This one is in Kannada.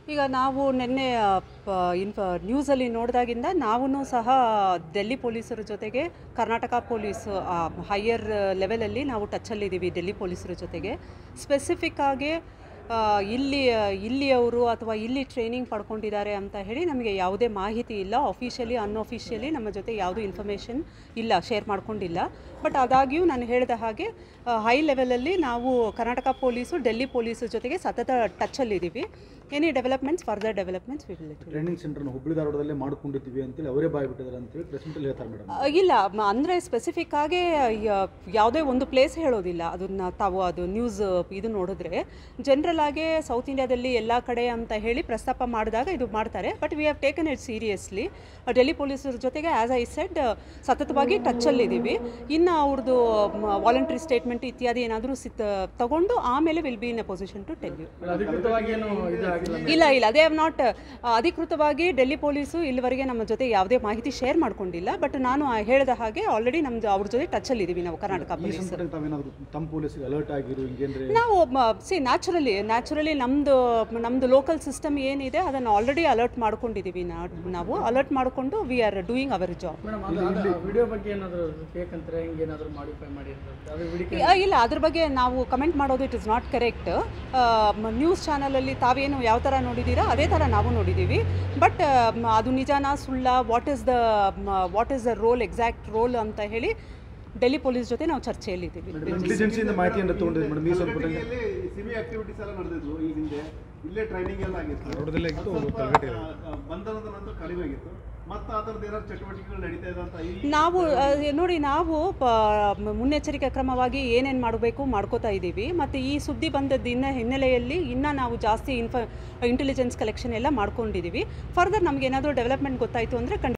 ಈಗ ನಾವು ನಿನ್ನೆ ಆ, ಪ- ಇನ್ಫ ನ್ಯೂಸಲ್ಲಿ ನೋಡಿದಾಗಿಂದ ನಾವೂ ಸಹ ಡೆಲ್ಲಿ ಪೊಲೀಸರ ಜೊತೆಗೆ ಕರ್ನಾಟಕ ಪೊಲೀಸ್ ಹೈಯರ್ ಲೆವೆಲಲ್ಲಿ ನಾವು ಟಚಲ್ಲಿದ್ದೀವಿ ಡೆಲ್ಲಿ ಪೊಲೀಸರ ಜೊತೆಗೆ ಸ್ಪೆಸಿಫಿಕ್ ಆಗಿ ಆ, ಇಲ್ಲಿ ಇಲ್ಲಿಯವರು ಅಥವಾ ಇಲ್ಲಿ ಟ್ರೈನಿಂಗ್ ಪಡ್ಕೊಂಡಿದ್ದಾರೆ ಅಂತ ಹೇಳಿ ನಮಗೆ ಯಾವುದೇ ಮಾಹಿತಿ ಇಲ್ಲ ಅಫಿಷಿಯಲಿ ಅನ್ಅಫಿಷಿಯಲಿ ನಮ್ಮ ಜೊತೆ ಯಾವುದೂ ಇನ್ಫಾರ್ಮೇಷನ್ ಇಲ್ಲ ಶೇರ್ ಮಾಡ್ಕೊಂಡಿಲ್ಲ ಬಟ್ ಆದಾಗ್ಯೂ ನಾನು ಹೇಳಿದ ಹಾಗೆ ಹೈ ಲೆವೆಲಲ್ಲಿ ನಾವು ಕರ್ನಾಟಕ ಪೊಲೀಸು ಡೆಲ್ಲಿ ಪೊಲೀಸರ ಜೊತೆಗೆ ಸತತ ಟಚಲ್ಲಿದ್ದೀವಿ any developments further developments we will training ಸೆಂಟರ್ನ ಹುಬ್ಬಳ್ಳಿ ಧಾರವಾಡದಲ್ಲೇ ಮಾಡ್ಕೊಂಡಿದ್ದೀವಿ ಅಂತೇಳಿ ಅವರೇ ಬಾಯ್ ಬಿಟ್ಟಿದ್ದಾರೆ ಅಂತೇಳಿ ಪ್ರೆಸೆಂಟಲ್ಲಿ ಹೇಳ್ತಾರೆ ಮೇಡಮ್ ಆ, ಇಲ್ಲ ಮ- ಅಂದರೆ ಸ್ಪೆಸಿಫಿಕ್ ಆಗಿ ಯ- ಯಾವುದೇ ಒಂದು ಪ್ಲೇಸ್ ಹೇಳೋದಿಲ್ಲ ಅದನ್ನ ತಾವು ಅದು ನ್ಯೂಸ್ ಇದು ನೋಡಿದ್ರೆ ಜನರಲ್ ಆಗಿ ಸೌತ್ ಇಂಡಿಯಾದಲ್ಲಿ ಎಲ್ಲ ಕಡೆ ಅಂತ ಹೇಳಿ ಪ್ರಸ್ತಾಪ ಮಾಡಿದಾಗ ಇದು ಮಾಡ್ತಾರೆ but we have taken it seriously Delhi ಪೊಲೀಸರ ಜೊತೆಗೆ ಆ್ಯಸ್ ಐ ಸೆಡ್ ಸತತವಾಗಿ ಟಚ್ಚಲ್ಲಿದ್ದೀವಿ ಇನ್ನು ಅವ್ರದ್ದು ವಾಲಂಟ್ರಿ ಸ್ಟೇಟ್ಮೆಂಟ್ ಇತ್ಯಾದಿ ಏನಾದರೂ ಸಿತ್ ತಗೊಂಡು ಆಮೇಲೆ will be in a position to tell you ಅಧಿಕೃತವಾಗಿ ಏನು ಇದು ಆಗಿಲ್ಲ ಇಲ್ಲ ಇಲ್ಲ ಅದೇ ಹ್ಯಾವ್ ನಾಟ್ ಅಧಿಕೃತವಾಗಿ ಡೆಲ್ಲಿ ಪೊಲೀಸು ಇಲ್ಲಿವರೆಗೆ ನಮ್ಮ ಜೊತೆ ಯಾವುದೇ ಮಾಹಿತಿ ಶೇರ್ ಮಾಡ್ಕೊಂಡಿಲ್ಲ ಬಟ್ ನಾನು ಆ ಹೇಳಿದ ಹಾಗೆ ಆಲ್ರೆಡಿ ನಮ್ಮದು ಅವ್ರ ಜೊತೆ ಟಚಲ್ಲಿದ್ದೀವಿ ನಾವು ಕರ್ನಾಟಕ ಈ ಪೊಲೀಸ್ ಸಂಪರ್ಕ ತಾವೇನಾದರೂ ತಮ್ಮ ಪೊಲೀಸ್ಗೆ ಅಲರ್ಟ್ ಆಗಿರು ಹಿಂಗೇನ್ರಿ ನಾವು ಸಿ ನ್ಯಾಚುರಲಿ ನ್ಯಾಚುರಲಿ ನಮ್ಮದು ನಮ್ಮದು ಲೋಕಲ್ ಸಿಸ್ಟಮ್ ಏನಿದೆ ಅದನ್ನು ಆಲ್ರೆಡಿ ಅಲರ್ಟ್ ಮಾಡ್ಕೊಂಡಿದ್ದೀವಿ ನಾ- ನಾವು ಅಲರ್ಟ್ ಮಾಡಿಕೊಂಡು we are doing our job madam ಅದು ವಿಡಿಯೋ ಬಗ್ಗೆ ಏನಾದರೂ ಫೇಕ್ ಅಂತಾರೆ ಹಿಂಗೆ ಏನಾದರೂ ಮಾಡಿಫೈ ಮಾಡಿರ್ತಾರೆ ಅದು ವಿಡಿಯೋ ಆ, ಇಲ್ಲ ಅದ್ರ ಬಗ್ಗೆ ನಾವು ಕಮೆಂಟ್ ಮಾಡೋದು it is not correct news ಚಾನಲಲ್ಲಿ ತಾವೇನು ಯಾವ ಥರ ನೋಡಿದ್ದೀರಾ ಅದೇ ಥರ ನಾವು ನೋಡಿದ್ದೀವಿ ಬಟ್ ಅದು ನಿಜಾನ ಸುಳ್ಳ what is the what is the role exact role ಅಂತ ಹೇಳಿ ಡೆಲ್ಲಿ ಪೊಲೀಸ್ ಜೊತೆ ನಾವು ಚರ್ಚೆಯಲ್ಲಿದ್ದೀವಿ ಇಂಟೆಲಿಜೆನ್ಸಿಯಿಂದ ಮಾಹಿತಿಯನ್ನು ತೊಗೊಂಡಿದ್ದೀವಿ ಮೇಡಮ್ ಈ ಸ್ವಲ್ಪ ಇಲ್ಲಿ ಸಿಮಿ ಆಕ್ಟಿವಿಟೀಸ್ ಎಲ್ಲ ನಡೆದಿದ್ವು ಈ ಹಿಂದೆ ಇಲ್ಲೇ ಟ್ರೈನಿಂಗ್ ಎಲ್ಲ ಆಗಿತ್ತು ಧಾರವಾಡದಲ್ಲೇ ಆಗಿತ್ತು, ಅದು ಸ್ವಲ್ಪ, ಕಲಘಟೆ ಆ, ಬಂಧನದ ನಂತರ ಕಡಿಮೆ ಆಗಿತ್ತು ಮತ್ತೆ ಆ ಥರದ್ದು ಏನಾದ್ರು ಚಟುವಟಿಕೆಗಳು ನಡೀತಾ ಇದೆ ಅಂತ ಈ ನಾವು ಆ, ನೋಡಿ ನಾವು ಪ ಮುನ್ನೆಚ್ಚರಿಕೆ ಕ್ರಮವಾಗಿ ಏನೇನು ಮಾಡಬೇಕು ಮಾಡ್ಕೋತಾ ಇದ್ದೀವಿ ಮತ್ತು ಈ ಸುದ್ದಿ ಬಂದದ್ದು ಇನ್ನ ಹಿನ್ನೆಲೆಯಲ್ಲಿ ಇನ್ನೂ ನಾವು ಜಾಸ್ತಿ ಇನ್ಫ ಇಂಟೆಲಿಜೆನ್ಸ್ ಕಲೆಕ್ಷನ್ ಎಲ್ಲ ಮಾಡ್ಕೊಂಡಿದ್ದೀವಿ ಫರ್ದರ್ ನಮ್ಗೆ ಏನಾದರೂ ಡೆವಲಪ್ಮೆಂಟ್ ಗೊತ್ತಾಯಿತು ಅಂದರೆ ಖಂಡಿತ